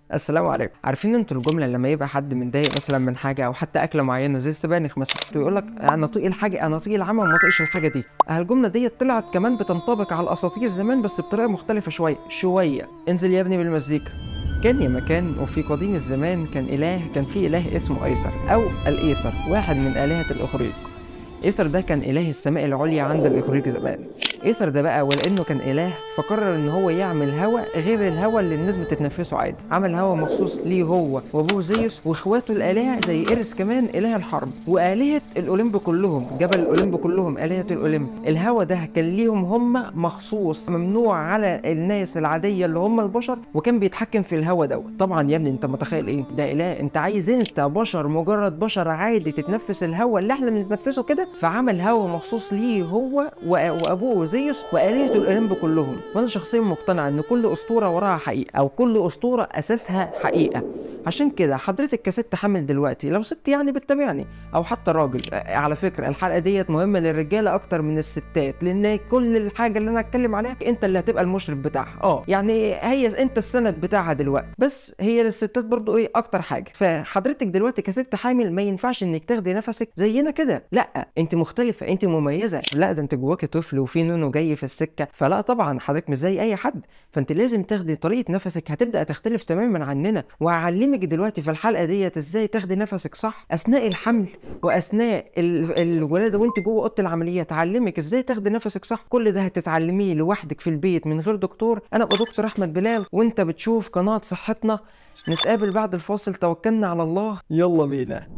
السلام عليكم عارفين انتوا الجمله لما يبقى حد متضايق مثلا من حاجه او حتى اكله معينه زي السبانخ مثلا يقول لك انا طيق الحاجه انا طيق العمى وما طيقش الحاجه دي اه الجمله ديت طلعت كمان بتنطبق على الاساطير زمان بس بطريقه مختلفه شويه شويه انزل يا ابني بالمزيكا كان يا مكان وفي قديم الزمان كان اله كان في اله اسمه ايسر او الايسر واحد من الهه الاغريق ايسر ده كان اله السماء العليا عند الاغريق زمان ايسر ده بقى ولانه كان اله فقرر ان هو يعمل هواء غير الهواء اللي الناس بتتنفسه عادي عمل هواء مخصوص ليه هو وابوه زيوس واخواته الالهه زي ايرس كمان اله الحرب والهه الاولمب كلهم جبل الاولمب كلهم الهه الاولمب الهواء ده كان ليهم هم مخصوص ممنوع على الناس العاديه اللي هم البشر وكان بيتحكم في الهواء دوت طبعا يا ابني انت متخيل ايه ده اله انت عايز انت بشر مجرد بشر عادي تتنفس الهواء اللي احنا بنتنفسه كده فعمل هواء مخصوص ليه هو و- وابوه زيوس والهه الاولمب كلهم وانا شخصيا مقتنع ان كل اسطوره وراها حقيقه او كل اسطوره اساسها حقيقه عشان كده حضرتك كست حامل دلوقتي لو ست يعني بتتابعني او حتى راجل آه، على فكره الحلقه ديت مهمه للرجاله اكتر من الستات لان كل الحاجه اللي انا هتكلم عليها انت اللي هتبقى المشرف بتاعها اه يعني هي انت السند بتاعها دلوقتي بس هي للستات برضو ايه اكتر حاجه فحضرتك دلوقتي كست حامل ما ينفعش انك تاخدي نفسك زينا كده لا انت مختلفه انت مميزه لا ده انت جواكي طفل وفي نونو جاي في السكه فلا طبعا حضرتك مش زي اي حد فانت لازم تاخدي طريقه نفسك هتبدا تختلف تماما عننا وهعلمك دلوقتي في الحلقه ديت ازاي تاخدي نفسك صح اثناء الحمل واثناء ال- الولاده وانت جوه اوضه العمليات اعلمك ازاي تاخدي نفسك صح كل ده هتتعلميه لوحدك في البيت من غير دكتور انا ابقى دكتور احمد بلال وانت بتشوف قناه صحتنا نتقابل بعد الفاصل توكلنا على الله يلا بينا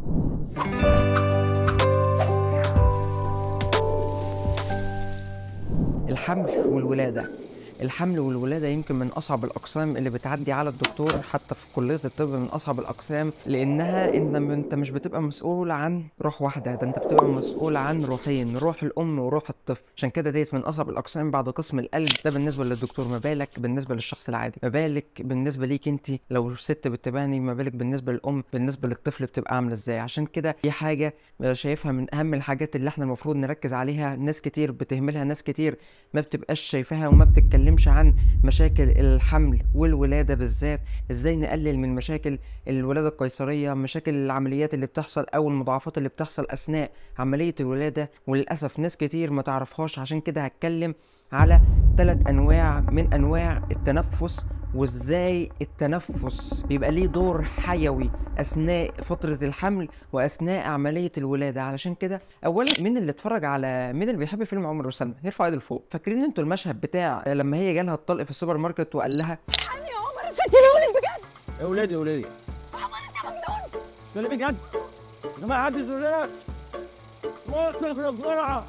الحمل والولادة الحمل والولادة يمكن من أصعب الأقسام اللي بتعدي على الدكتور حتى في كلية الطب من أصعب الأقسام لأنها إن أنت مش بتبقى مسؤول عن روح واحدة ده أنت بتبقى مسؤول عن روحين روح الأم وروح الطفل عشان كده ديت من أصعب الأقسام بعد قسم القلب ده بالنسبة للدكتور ما بالك بالنسبة للشخص العادي ما بالك بالنسبة ليك أنت لو ست بتتابعني ما بالك بالنسبة للأم بالنسبة للطفل بتبقى عاملة إزاي عشان كده دي حاجة شايفها من أهم الحاجات اللي احنا المفروض نركز عليها ناس كتير بتهملها ناس كتير ما بتبقاش شايفاها وما بتتكلمش عن مشاكل الحمل والولادة بالذات ازاي نقلل من مشاكل الولادة القيصرية مشاكل العمليات اللي بتحصل او المضاعفات اللي بتحصل اثناء عملية الولادة وللأسف ناس كتير ما تعرفهاش عشان كده هتكلم على ثلاث انواع من انواع التنفس وازاي التنفس بيبقى ليه دور حيوي اثناء فترة الحمل واثناء عملية الولادة علشان كده اولا مين اللي اتفرج على مين اللي بيحب فيلم عمر وسلمى يرفع ايده لفوق فاكرين انتوا المشهد بتاع لما هي جالها الطلق في السوبر ماركت وقال لها يا ولادي يا ولادي كلمي بجد يا جماعه عدي الزرارات وصل في بسرعه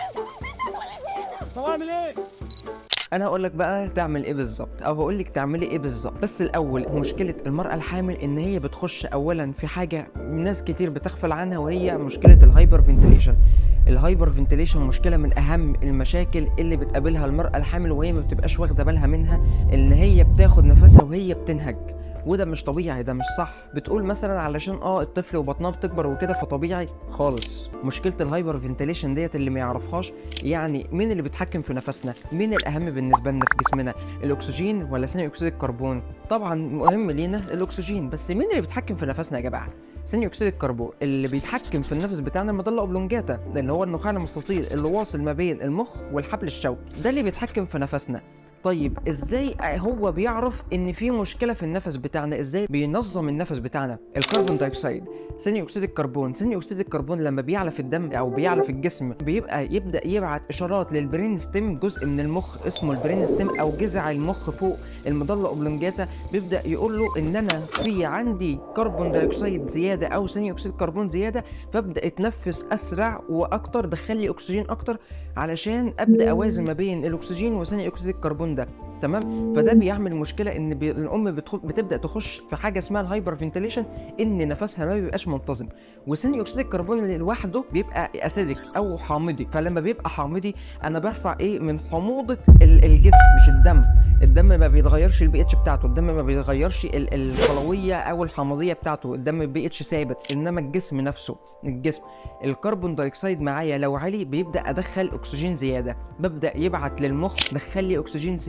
طب اعمل ايه؟ انا هقول لك بقى تعمل ايه بالظبط او هقول لك تعملي ايه بالظبط بس الاول مشكله المراه الحامل ان هي بتخش اولا في حاجه ناس كتير بتغفل عنها وهي مشكله الهايبر فنتيليشن الهايبر فنتيليشن مشكله من اهم المشاكل اللي بتقابلها المراه الحامل وهي ما بتبقاش واخده بالها منها ان هي بتاخد نفسها وهي بتنهج وده مش طبيعي ده مش صح بتقول مثلا علشان اه الطفل وبطنها بتكبر وكده فطبيعي خالص مشكله الهايبر فنتيليشن ديت اللي ما يعرفهاش يعني مين اللي بيتحكم في نفسنا مين الاهم بالنسبه لنا في جسمنا الاكسجين ولا ثاني اكسيد الكربون طبعا مهم لينا الاكسجين بس مين اللي بيتحكم في نفسنا يا جماعه ثاني اكسيد الكربون اللي بيتحكم في النفس بتاعنا المضله اوبلونجاتا اللي هو النخاع المستطيل اللي واصل ما بين المخ والحبل الشوكي ده اللي بيتحكم في نفسنا طيب ازاي هو بيعرف ان في مشكله في النفس بتاعنا ازاي بينظم النفس بتاعنا الكربون دايوكسيد ثاني اكسيد الكربون ثاني اكسيد الكربون لما بيعلى في الدم او بيعلى في الجسم بيبقى يبدا يبعت اشارات للبرين ستيم جزء من المخ اسمه البرين ستيم او جذع المخ فوق المضله اوبلونجاتا بيبدا يقول له ان انا في عندي كربون دايوكسيد زياده او ثاني اكسيد الكربون زياده فابدا اتنفس اسرع واكتر دخل لي اكسجين اكتر علشان ابدا اوازن ما بين الاكسجين وثاني اكسيد الكربون ده تمام فده بيعمل مشكله ان بي... الام بتخ... بتبدا تخش في حاجه اسمها الهايبر فنتيليشن ان نفسها ما بيبقاش منتظم وثاني اكسيد الكربون اللي لوحده بيبقى اسيدك او حامضي فلما بيبقى حامضي انا برفع ايه من حموضه ال- الجسم مش الدم الدم ما بيتغيرش البي اتش بتاعته الدم ما بيتغيرش ال- القلويه او الحمضيه بتاعته الدم البي اتش ثابت انما الجسم نفسه الجسم الكربون دايوكسيد معايا لو عالي بيبدا ادخل اكسجين زياده ببدا يبعت للمخ دخل لي اكسجين زياده طيب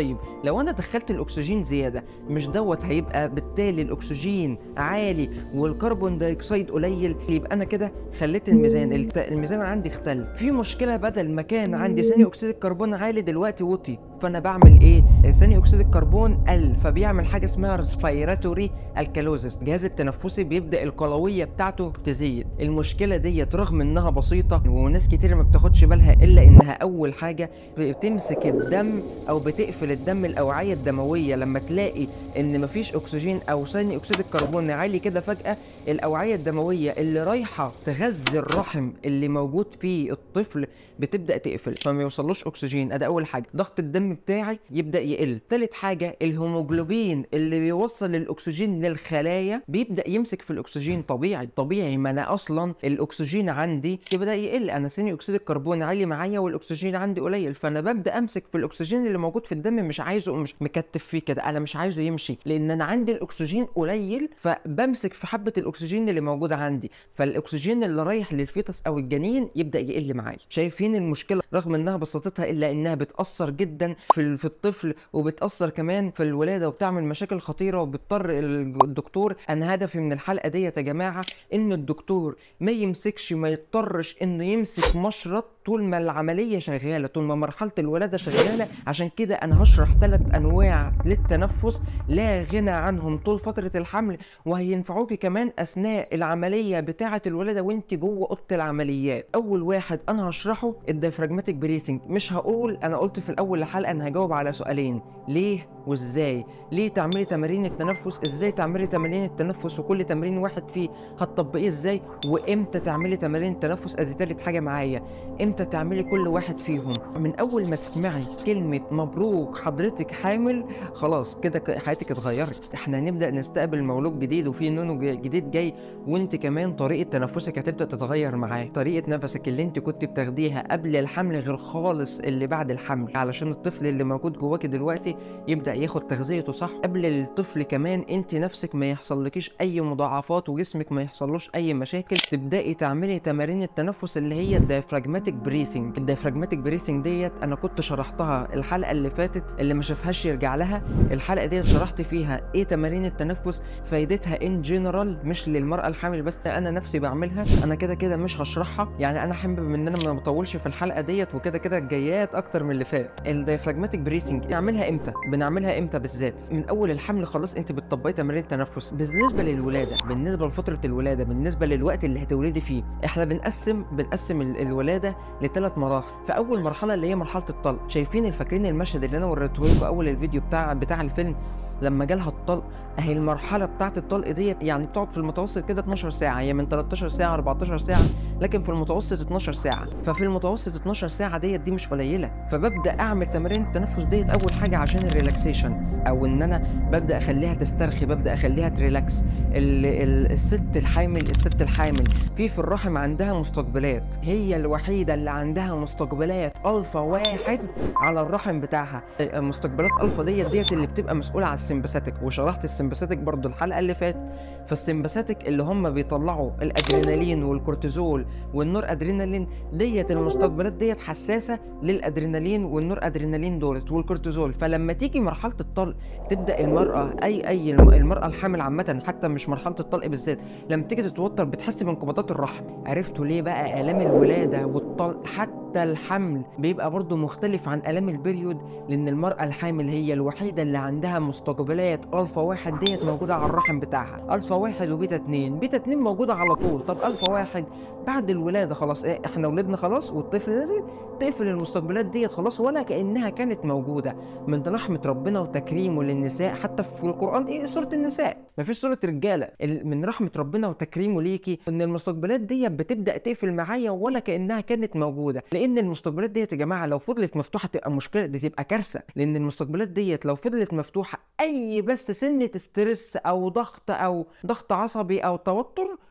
طيب لو انا دخلت الاكسجين زياده مش دوت هيبقى بالتالي الاكسجين عالي والكربون دايوكسيد قليل يبقى انا كده خليت الميزان الت- الميزان عندي اختل في مشكله بدل ما كان عندي ثاني اكسيد الكربون عالي دلوقتي وطي فانا بعمل ايه ثاني اكسيد الكربون قل فبيعمل حاجه اسمها ريسبيراتوري الكالوزس الجهاز التنفسي بيبدا القلويه بتاعته تزيد المشكله ديت رغم انها بسيطه وناس كتير ما بتاخدش بالها الا انها اول حاجه بتمسك الدم او بتقفل الدم الاوعيه الدمويه لما تلاقي ان مفيش اكسجين او ثاني اكسيد الكربون عالي كده فجاه الاوعيه الدمويه اللي رايحه تغذي الرحم اللي موجود فيه الطفل بتبدا تقفل فما يوصلوش اكسجين ادي اول حاجه ضغط الدم بتاعي يبدا يقل تالت حاجه الهيموجلوبين اللي بيوصل الاكسجين للخلايا بيبدا يمسك في الاكسجين طبيعي طبيعي ما انا اصلا الاكسجين عندي يبدا يقل انا ثاني اكسيد الكربون عالي معايا والاكسجين عندي قليل فانا ببدا امسك في الاكسجين اللي موجود في الدم مش عايزه مش مكتف فيه كده انا مش عايزه يمشي لان انا عندي الاكسجين قليل فبمسك في حبه الاكسجين اللي موجوده عندي فالاكسجين اللي رايح للفيتس او الجنين يبدا يقل معايا شايفين المشكله رغم انها بساطتها الا انها بتاثر جدا في ال- في الطفل وبتاثر كمان في الولاده وبتعمل مشاكل خطيره وبتضطر ال- الدكتور انا هدفي من الحلقه ديت يا جماعه ان الدكتور ما يمسكش ما يضطرش انه يمسك مشرط طول ما العمليه شغاله طول ما مرحله الولاده شغاله عشان كده انا هشرح ثلاث انواع للتنفس لا غنى عنهم طول فتره الحمل وهينفعوكي كمان اثناء العمليه بتاعه الولاده وانت جوه اوضه العمليات اول واحد انا هشرحه الديافراجماتيك بريثنج مش هقول انا قلت في الاول الحلقه انا هجاوب على سؤالين ليه وازاي ليه تعملي تمارين التنفس ازاي تعملي تمارين التنفس وكل تمرين واحد فيه هتطبقيه ازاي وامتى تعملي تمارين التنفس ادي تالت حاجه معايا امتى تعملي كل واحد فيهم من اول ما تسمعي كلمه مبروك حضرتك حامل خلاص كده ك- حياتك اتغيرت احنا هنبدا نستقبل مولود جديد وفي نونو ج- جديد جاي وانت كمان طريقه تنفسك هتبدا تتغير معاه طريقه نفسك اللي انت كنت بتاخديها قبل الحمل غير خالص اللي بعد الحمل علشان الطفل اللي موجود جواكي دلوقتي يبدا ياخد تغذيته صح قبل الطفل كمان انت نفسك ما يحصلكيش اي مضاعفات وجسمك ما يحصلوش اي مشاكل تبداي تعملي تمارين التنفس اللي هي الديافراجماتيك بريثنج الديافراجماتيك بريثنج ديت انا كنت شرحتها الحلقه اللي فاتت اللي ما شافهاش يرجع لها الحلقه ديت شرحت فيها ايه تمارين التنفس فايدتها ان جنرال مش للمراه الحامل بس انا نفسي بعملها انا كده كده مش هشرحها يعني انا حابب ان انا ما بطولش في الحلقه ديت وكده كده الجايات اكتر من اللي فات الديافراجماتيك بريثنج نعملها امتى بنعملها امتى بالذات من اول الحمل خلاص انت بتطبقي تمارين التنفس بالنسبه للولاده بالنسبه لفتره الولاده بالنسبه للوقت اللي هتولدي فيه احنا بنقسم بنقسم ال- الولاده لثلاث مراحل فاول مرحله اللي هي مرحله الطلق شايفين فاكرين المشهد اللي انا وريته لكم في اول الفيديو بتاع بتاع الفيلم لما جالها الطلق اهي المرحله بتاعه الطلق ديت يعني بتقعد في المتوسط كده 12 ساعه هي من 13 ساعه 14 ساعه لكن في المتوسط 12 ساعه ففي المتوسط 12 سااعه ديت دي مش قليله فببدا اعمل تمارين التنفس ديت اول حاجه عشان الريلاكسيشن او ان انا ببدا اخليها تسترخي ببدا اخليها تريلاكس ال ال الست الحامل الست الحامل في في الرحم عندها مستقبلات هي الوحيده اللي عندها مستقبلات الفا واحد على الرحم بتاعها مستقبلات الفا ديت ديت اللي بتبقى مسؤوله على السمباثيك وشرحت السمباثيك برضو الحلقه اللي فاتت فالسمباثيك اللي هم بيطلعوا الادرينالين والكورتيزول والنور ادرينالين ديت المستقبلات ديت حساسه للادرينالين والنور ادرينالين دولت والكورتيزول فلما تيجي مرحله الطلق تبدا المراه اي اي الم- المراه الحامل عامه حتى مش مرحله الطلق بالذات لما تيجي تتوتر بتحس بانقباضات الرحم عرفتوا ليه بقى الام الولاده والطلق حتى الحمل بيبقى برضو مختلف عن الام البريود لان المراه الحامل هي الوحيده اللي عندها مستقبلات الفا واحد ديت موجوده على الرحم بتاعها الفا واحد وبيتا اتنين بيتا اتنين موجوده على طول طب الفا واحد بعد الولاده خلاص إيه احنا ولدنا خلاص والطفل نزل تقفل المستقبلات ديت خلاص ولا كانها كانت موجوده من رحمه ربنا وتكريمه للنساء حتى في القران ايه سوره النساء مفيش سوره رجاله ال- من رحمه ربنا وتكريمه ليكي ان المستقبلات ديت بتبدا تقفل معايا ولا كانها كانت موجوده لان المستقبلات ديت يا جماعه لو فضلت مفتوحه تبقى مشكله دي تبقى كارثه لان المستقبلات ديت لو فضلت مفتوحه اي بس سنه ستريس او ضغط او ضغط عصبي او توتر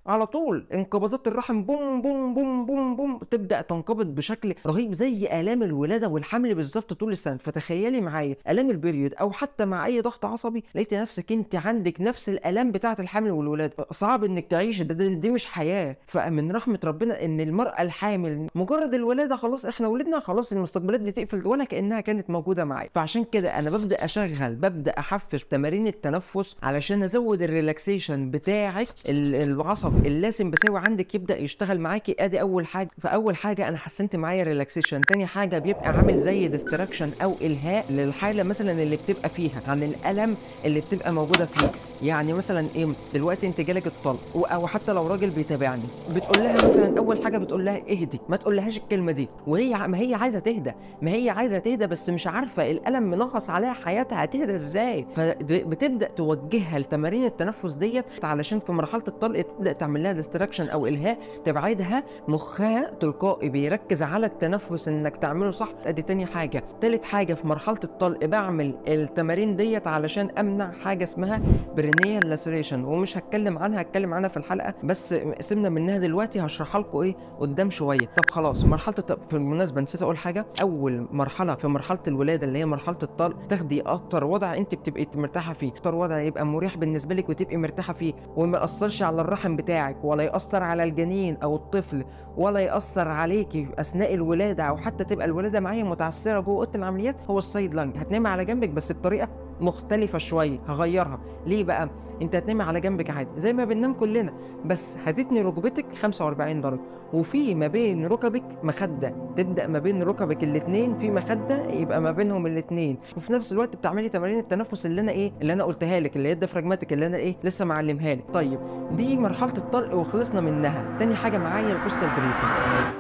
على طول انقباضات الرحم بوم بوم بوم بوم بوم تبدا تنقبض بشكل رهيب زي الام الولاده والحمل بالظبط طول السنه فتخيلي معايا الام البريود او حتى مع اي ضغط عصبي لقيت نفسك انت عندك نفس الالام بتاعه الحمل والولاده صعب انك تعيش ده, ده دي مش حياه فمن رحمه ربنا ان المراه الحامل مجرد الولاده خلاص احنا ولدنا خلاص المستقبلات دي تقفل ولا كانها كانت موجوده معايا فعشان كده انا ببدا اشغل ببدا احفز تمارين التنفس علشان ازود الريلاكسيشن بتاعك ال- العصب اللاسم بساوي عندك يبدا يشتغل معاكي ادي اول حاجه فاول حاجه انا حسنت معايا ريلاكسيشن تاني حاجه بيبقى عامل زي ديستراكشن او الهاء للحاله مثلا اللي بتبقى فيها عن الالم اللي بتبقى موجوده فيه يعني مثلا ايه دلوقتي انت جالك الطلق و- او حتى لو راجل بيتابعني بتقول لها مثلا اول حاجه بتقول لها اهدي ما تقولهاش الكلمه دي وهي ع- ما هي عايزه تهدى ما هي عايزه تهدى بس مش عارفه الالم منغص عليها حياتها هتهدى ازاي فبتبدا توجهها لتمارين التنفس ديت علشان في مرحله الطلق تبدا تعمل لها ديستراكشن او الهاء تبعدها مخها تلقائي بيركز على التنفس انك تعمله صح ادي تاني حاجه تالت حاجه في مرحله الطلق بعمل التمارين ديت علشان امنع حاجه اسمها برينيال لاسريشن ومش هتكلم عنها هتكلم عنها في الحلقه بس سيبنا منها دلوقتي هشرحها لكم ايه قدام شويه طب خلاص مرحله الط- في المناسبه نسيت اقول حاجه اول مرحله في مرحله الولاده اللي هي مرحله الطلق تاخدي اكتر وضع انت بتبقي مرتاحه فيه اكتر وضع يبقى مريح بالنسبه لك وتبقي مرتاحه فيه وما ياثرش على الرحم بتاعك ولا ياثر على الجنين او الطفل ولا ياثر عليكي اثناء الولاده او حتى تبقى الولاده معايا متعثره جوه اوضه العمليات هو السايد لانج هتنامي على جنبك بس بطريقه مختلفة شوية هغيرها ليه بقى انت هتنامي على جنبك عادي زي ما بننام كلنا بس هتتني ركبتك 45 درجة وفي ما بين ركبك مخدة تبدأ ما بين ركبك الاتنين في مخدة يبقى ما بينهم الاتنين وفي نفس الوقت بتعملي تمارين التنفس اللي انا ايه اللي انا قلتها لك اللي هي الديافراجماتيك اللي انا ايه لسه معلمها لك طيب دي مرحلة الطلق وخلصنا منها تاني حاجة معايا الكوستال بريسنج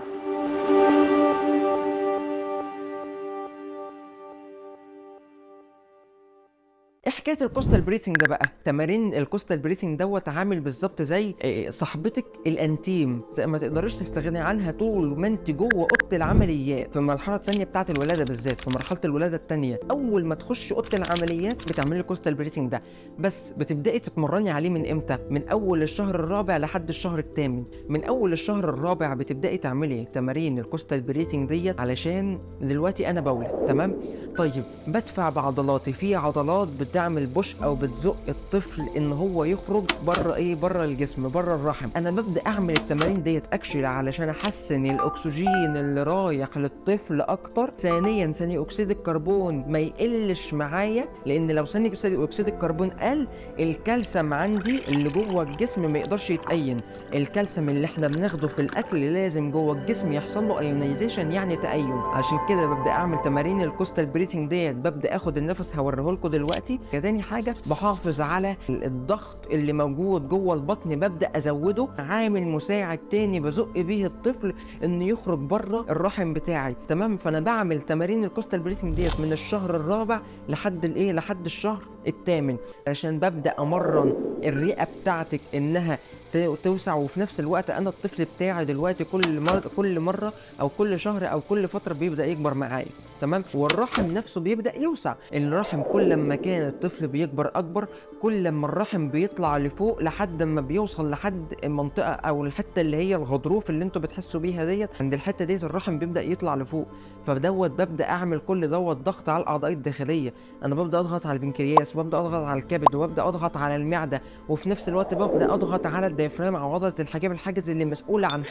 ايه حكايه الكوستال بريثنج ده بقى تمارين الكوستال بريثنج دوت عامل بالظبط زي إيه، صاحبتك الانتيم زي ما تقدريش تستغني عنها طول ما انت جوه اوضه العمليات في المرحله الثانيه بتاعه الولاده بالذات في مرحله الولاده الثانيه اول ما تخش اوضه العمليات بتعملي الكوستال بريثنج ده بس بتبداي تتمرني عليه من امتى من اول الشهر الرابع لحد الشهر الثامن من اول الشهر الرابع بتبداي تعملي تمارين الكوستال بريثنج ديت علشان دلوقتي انا بولد تمام طيب بدفع بعضلاتي في عضلات بتعمل بوش او بتزق الطفل ان هو يخرج بره ايه بره الجسم بره الرحم انا ببدا اعمل التمارين ديت اكشلي علشان احسن الاكسجين اللي رايح للطفل اكتر ثانيا ثاني اكسيد الكربون ما يقلش معايا لان لو ثاني اكسيد اكسيد الكربون قل الكالسيوم عندي اللي جوه الجسم ما يقدرش يتأين الكالسيوم اللي احنا بناخده في الاكل لازم جوه الجسم يحصل له ايونيزيشن يعني تأين عشان كده ببدا اعمل تمارين الكوستال بريثنج ديت ببدا اخد النفس هوريه لكم دلوقتي كتاني حاجه بحافظ على الضغط اللي موجود جوه البطن ببدا ازوده عامل مساعد تاني بزق بيه الطفل انه يخرج بره الرحم بتاعي تمام فانا بعمل تمارين الكوستال بريثنج ديت من الشهر الرابع لحد الايه لحد الشهر الثامن عشان ببدا امرن الرئه بتاعتك انها ت- توسع وفي نفس الوقت انا الطفل بتاعي دلوقتي كل مره كل مره او كل شهر او كل فتره بيبدا يكبر معايا تمام والرحم نفسه بيبدا يوسع الرحم كل ما كان الطفل بيكبر اكبر كل ما الرحم بيطلع لفوق لحد ما بيوصل لحد المنطقه او الحته اللي هي الغضروف اللي انتوا بتحسوا بيها ديت عند الحته ديت الرحم بيبدا يطلع لفوق فدوت ببدا اعمل كل دوت ضغط على الاعضاء الداخليه انا ببدا اضغط على البنكرياس وببدا اضغط على الكبد وببدا اضغط على المعده وفي نفس الوقت ببدا اضغط على الديافرام او عضله الحجاب الحاجز اللي مسؤوله عن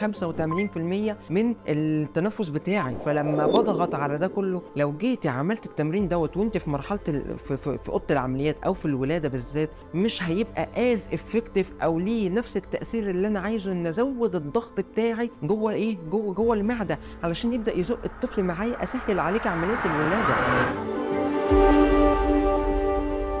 85% من التنفس بتاعي فلما بضغط على ده كله لو جيتي عملت التمرين دوت وانت في مرحله ال... في, في, في اوضه العمليات او في الولاده بالذات مش هيبقى از افكتيف او ليه نفس التاثير اللي انا عايزه ان ازود الضغط بتاعي جوه ايه جوه جوه المعده علشان يبدا يزق الطفل معايا اسهل عليك عمليه الولاده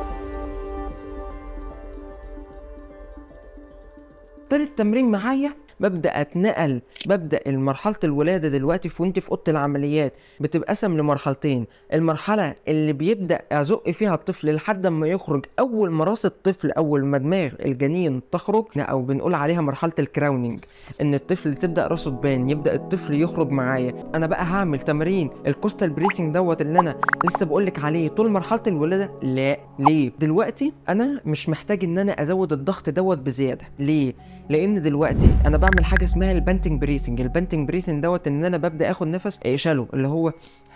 تالت تمرين معايا ببدا اتنقل ببدا مرحله الولاده دلوقتي في وانت في اوضه العمليات بتتقسم لمرحلتين المرحله اللي بيبدا ازق فيها الطفل لحد ما يخرج اول ما راس الطفل اول ما دماغ الجنين تخرج او بنقول عليها مرحله الكراوننج ان الطفل تبدا راسه تبان يبدا الطفل يخرج معايا انا بقى هعمل تمرين الكوستال بريسنج دوت اللي انا لسه بقول لك عليه طول مرحله الولاده لا ليه دلوقتي انا مش محتاج ان انا ازود الضغط دوت بزياده ليه لان دلوقتي انا بعمل حاجه اسمها البانتنج بريسنج البانتنج بريسنج دوت ان انا ببدا اخد نفس شالو اللي هو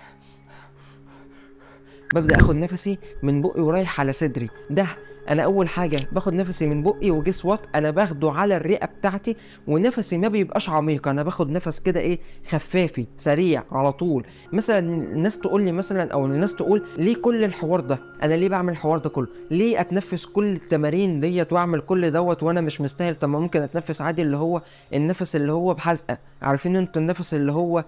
ببدا اخد نفسي من بقي ورايح على صدري ده انا اول حاجه باخد نفسي من بقي وجس وات انا باخده على الرئه بتاعتي ونفسي ما بيبقاش عميق انا باخد نفس كده ايه خفافي سريع على طول مثلا الناس تقول لي مثلا او الناس تقول ليه كل الحوار ده انا ليه بعمل الحوار ده كله ليه اتنفس كل التمارين ديت واعمل كل دوت وانا مش مستاهل طب ما ممكن اتنفس عادي اللي هو النفس اللي هو بحزقه عارفين انتوا النفس اللي هو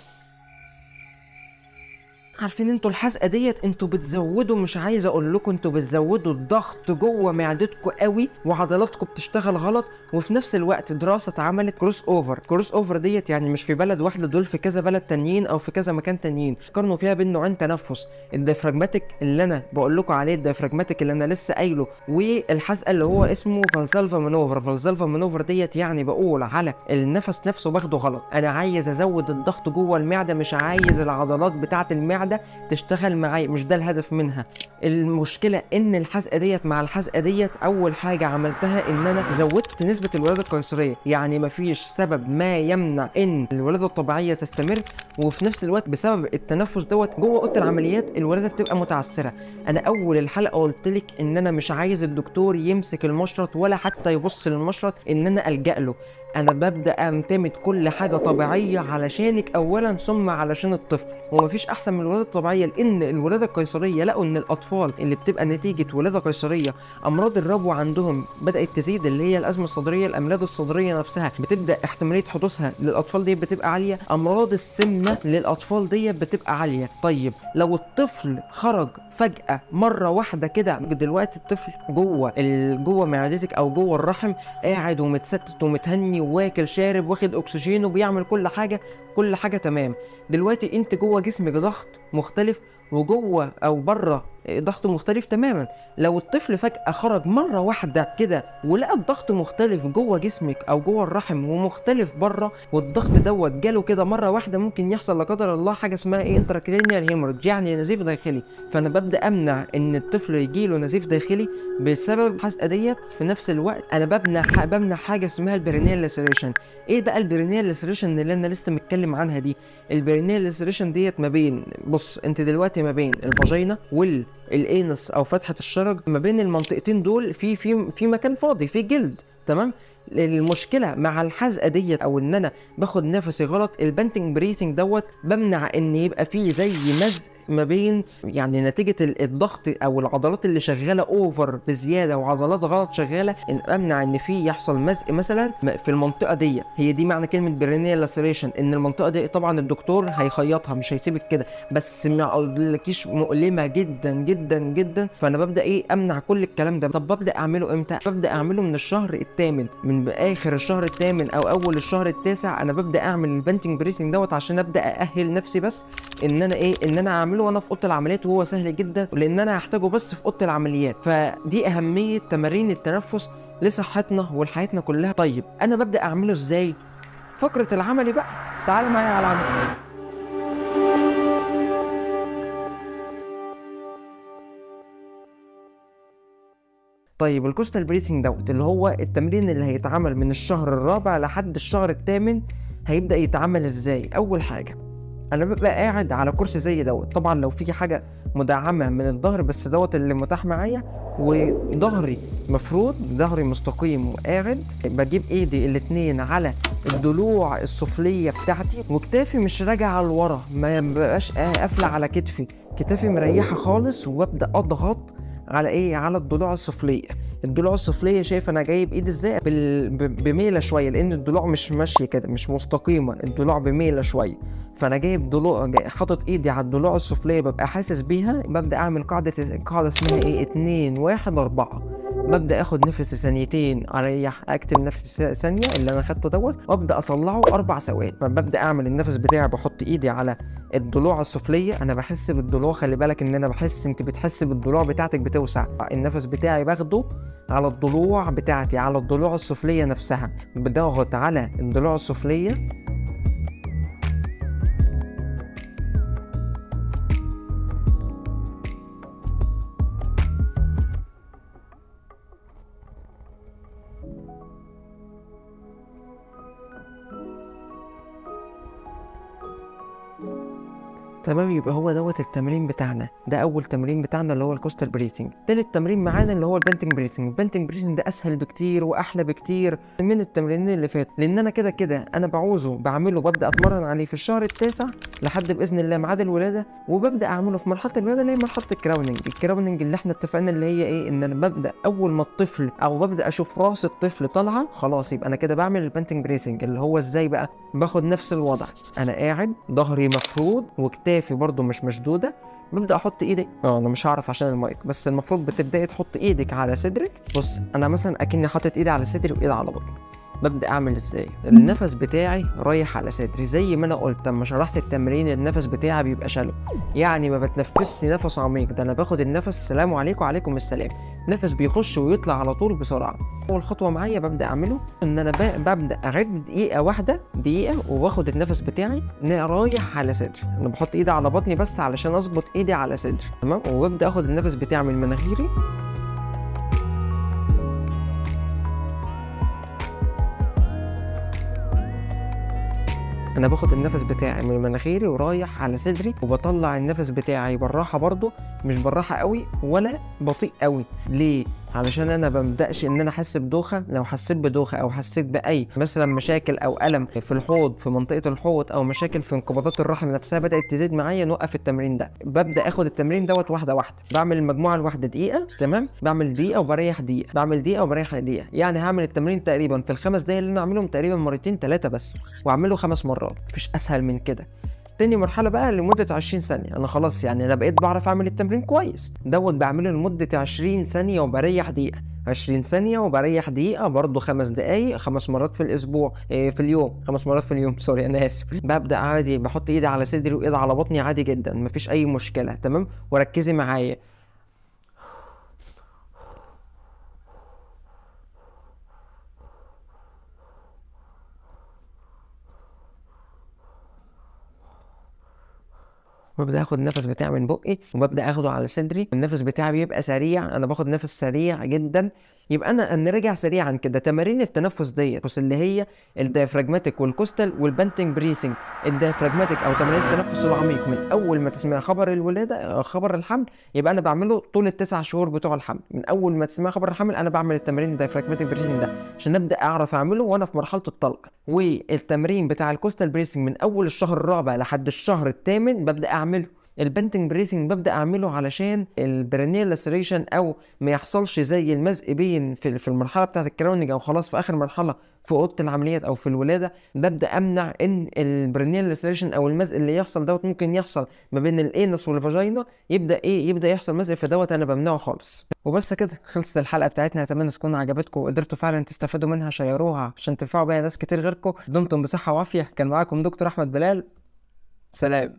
عارفين انتوا الحزقه ديت انتوا بتزودوا مش عايز اقول لكم انتوا بتزودوا الضغط جوه معدتكم قوي وعضلاتكم بتشتغل غلط وفي نفس الوقت دراسه اتعملت كروس اوفر كروس اوفر ديت يعني مش في بلد واحده دول في كذا بلد تانيين او في كذا مكان تانيين قارنوا فيها بين نوعين تنفس الديافراجماتيك اللي انا بقول لكم عليه الديافراجماتيك اللي انا لسه قايله والحزقه اللي هو اسمه فالسالفا مانوفر فالسالفا مانوفر ديت يعني بقول على النفس نفسه باخده غلط انا عايز ازود الضغط جوه المعده مش عايز العضلات بتاعه المعده تشتغل معايا مش ده الهدف منها المشكله ان الحزقه ديت مع الحزقه ديت اول حاجه عملتها ان انا زودت نسبه الولاده القيصريه يعني مفيش سبب ما يمنع ان الولاده الطبيعيه تستمر وفي نفس الوقت بسبب التنفس دوت جوه اوضه العمليات الولاده بتبقى متعثره انا اول الحلقه قلت لك ان انا مش عايز الدكتور يمسك المشرط ولا حتى يبص للمشرط ان انا الجا له انا ببدا امتمد كل حاجه طبيعيه علشانك اولا ثم علشان الطفل ومفيش احسن من الولاده الطبيعيه لان الولاده القيصريه لقوا ان الاطفال اللي بتبقى نتيجه ولاده قيصريه امراض الربو عندهم بدات تزيد اللي هي الازمه الصدريه الامراض الصدريه نفسها بتبدا احتماليه حدوثها للاطفال دي بتبقى عاليه امراض السمنه للاطفال دي بتبقى عاليه طيب لو الطفل خرج فجاه مره واحده كده دلوقتي الطفل جوه ال- جوه معدتك او جوه الرحم قاعد ومتستت ومتهني واكل شارب واخد اكسجين وبيعمل كل حاجه كل حاجه تمام دلوقتي انت جوه جسمك ضغط مختلف وجوه او بره ضغط مختلف تماما لو الطفل فجأة خرج مرة واحدة كده ولقى الضغط مختلف جوه جسمك أو جوه الرحم ومختلف بره والضغط دوت جاله كده مرة واحدة ممكن يحصل لا قدر الله حاجة اسمها ايه انتراكرينيال هيموريدج يعني نزيف داخلي فأنا ببدأ أمنع إن الطفل يجيله نزيف داخلي بسبب الحزقة ديت في نفس الوقت أنا بمنع ح- بمنع حاجة اسمها البرينيال لاسريشن ايه بقى البرينيال لاسريشن اللي أنا لسه متكلم عنها دي البرينيال لاسريشن ديت ما بين بص انت دلوقتي ما بين الفاجينا وال الانس او فتحه الشرج ما بين المنطقتين دول في في في مكان فاضي في جلد تمام المشكله مع الحزقه ديت او ان انا باخد نفسي غلط البنتنج بريثنج دوت بمنع ان يبقى فيه زي مزق ما بين يعني نتيجه ال- الضغط او العضلات اللي شغاله اوفر بزياده وعضلات غلط شغاله ان امنع ان في يحصل مزق مثلا م- في المنطقه دي هي دي معنى كلمه برينيال لاسريشن ان المنطقه دي طبعا الدكتور هيخيطها مش هيسيبك كده بس ما اقولكيش مؤلمه جدا جدا جدا فانا ببدا ايه امنع كل الكلام ده طب ببدا اعمله امتى ببدا اعمله من الشهر الثامن من اخر الشهر الثامن او اول الشهر التاسع انا ببدا اعمل البنتنج بريثنج دوت عشان ابدا ااهل نفسي بس ان انا ايه ان انا اعمله وانا في اوضه العمليات وهو سهل جدا لان انا هحتاجه بس في اوضه العمليات فدي اهميه تمارين التنفس لصحتنا ولحياتنا كلها طيب انا ببدا اعمله ازاي فقره العملي بقى تعالوا معايا على العمل طيب الكوستال بريثنج دوت اللي هو التمرين اللي هيتعمل من الشهر الرابع لحد الشهر الثامن هيبدأ يتعمل ازاي اول حاجة انا ببقى قاعد على كرسي زي دوت طبعا لو في حاجة مدعمة من الظهر بس دوت اللي متاح معايا وظهري مفروض ظهري مستقيم وقاعد بجيب ايدي الاتنين على الضلوع السفلية بتاعتي وكتافي مش راجعة لورا ما بقاش قافلة على كتفي كتافي مريحة خالص وابدأ اضغط على ايه على الضلوع السفليه الضلوع السفليه شايف انا جايب ايدي ازاي بال... ب- بميله شويه لان الضلوع مش ماشيه كده مش مستقيمه الضلوع بميله شويه فانا جايب ضلوع جاي حاطط ايدي على الضلوع السفليه ببقى حاسس بيها ببدا اعمل قاعده قاعده اسمها ايه اتنين واحد اربعه ببدا اخد نفس ثانيتين اريح اكتم نفس ثانيه اللي انا خدته دوت وابدا اطلعه اربع ثواني فببدا اعمل النفس بتاعي بحط ايدي على الضلوع السفليه انا بحس بالضلوع خلي بالك ان انا بحس انت بتحس بالضلوع بتاعتك بتوسع النفس بتاعي باخده على الضلوع بتاعتي على الضلوع السفليه نفسها بضغط على الضلوع السفليه تمام يبقى هو دوت التمرين بتاعنا ده اول تمرين بتاعنا اللي هو الكوستال بريثنج تالت تمرين معانا اللي هو البنتنج بريثنج البنتنج بريثنج ده اسهل بكتير واحلى بكتير من التمرينين اللي فاتوا لان انا كده كده انا بعوزه بعمله ببدا اتمرن عليه في الشهر التاسع لحد باذن الله ميعاد الولاده وببدا اعمله في مرحله الولاده اللي هي مرحله الكراوننج الكراوننج اللي احنا اتفقنا اللي هي ايه ان انا ببدا اول ما الطفل او ببدا اشوف راس الطفل طالعه خلاص يبقى انا كده بعمل البنتنج بريثنج اللي هو ازاي بقى باخد نفس الوضع انا قاعد ظهري مفرود وكتافي برضو مش مشدوده ببدا احط ايدي اه انا مش هعرف عشان المايك بس المفروض بتبداي تحط ايدك على صدرك بص انا مثلا اكني حاطط ايدي على صدري وايدي على بطني ببدا اعمل ازاي النفس بتاعي رايح على صدري زي ما انا قلت لما شرحت التمرين النفس بتاعي بيبقى شالو يعني ما بتنفسش نفس عميق ده انا باخد النفس السلام عليكم وعليكم السلام نفس بيخش ويطلع على طول بسرعه اول خطوه معايا ببدا اعمله ان انا ب- ببدا اعد دقيقه واحده دقيقه وباخد النفس بتاعي ن- رايح على صدري انا بحط ايدي على بطني بس علشان اظبط ايدي على صدري تمام وببدا اخد النفس بتاعي من مناخيري انا باخد النفس بتاعي من مناخيري ورايح على صدري وبطلع النفس بتاعي بالراحه برضو مش بالراحه قوي ولا بطيء قوي ليه علشان انا ببداش ان انا احس بدوخه لو حسيت بدوخه او حسيت باي مثلا مشاكل او الم في الحوض في منطقه الحوض او مشاكل في انقباضات الرحم نفسها بدات تزيد معايا نوقف التمرين ده ببدا اخد التمرين دوت واحده واحده بعمل المجموعه الواحده دقيقه تمام بعمل دقيقه وبريح دقيقه بعمل دقيقه وبريح دقيقه يعني هعمل التمرين تقريبا في الخمس دقايق اللي انا اعملهم تقريبا مرتين ثلاثه بس واعمله خمس مرات مفيش اسهل من كده تاني مرحلة بقى لمدة 20 ثانية أنا خلاص يعني أنا بقيت بعرف أعمل التمرين كويس دوت بعمله لمدة 20 ثانية وبريح دقيقة 20 ثانية وبريح دقيقة برضه خمس دقايق خمس مرات في الأسبوع إيه في اليوم خمس مرات في اليوم سوري أنا آسف ببدأ عادي بحط إيدي على صدري وإيدي على بطني عادي جدا مفيش أي مشكلة تمام وركزي معايا ببدا اخد النفس بتاعي من بقي وببدا اخده على صدري النفس بتاعي بيبقى سريع انا باخد نفس سريع جدا يبقى انا نرجع سريعا كده تمارين التنفس ديت بس اللي هي الديافراجماتيك والكوستال والبنتنج بريثنج الديافراجماتيك او تمارين التنفس العميق من اول ما تسمع خبر الولاده آه، خبر الحمل يبقى انا بعمله طول التسع شهور بتوع الحمل من اول ما تسمع خبر الحمل انا بعمل التمارين الديافراجماتيك بريثنج ده عشان ابدا اعرف اعمله وانا في مرحله الطلق والتمرين بتاع الكوستال بريثنج من اول الشهر الرابع لحد الشهر الثامن ببدا اعمله البنتنج بريثنج ببدا اعمله علشان البرينيال لاسريشن او ما يحصلش زي المزق بين في في المرحله بتاعه الكراوننج او خلاص في اخر مرحله في اوضه العمليات او في الولاده ببدا امنع ان البرينيال لاسريشن او المزق اللي يحصل دوت ممكن يحصل ما بين الانس والفاجينا يبدا ايه يبدا يحصل مزق فدوت انا بمنعه خالص وبس كده خلصت الحلقه بتاعتنا اتمنى تكون عجبتكم وقدرتوا فعلا تستفادوا منها شيروها عشان تنفعوا بيها ناس كتير غيركم دمتم بصحه وعافيه كان معاكم دكتور احمد بلال سلام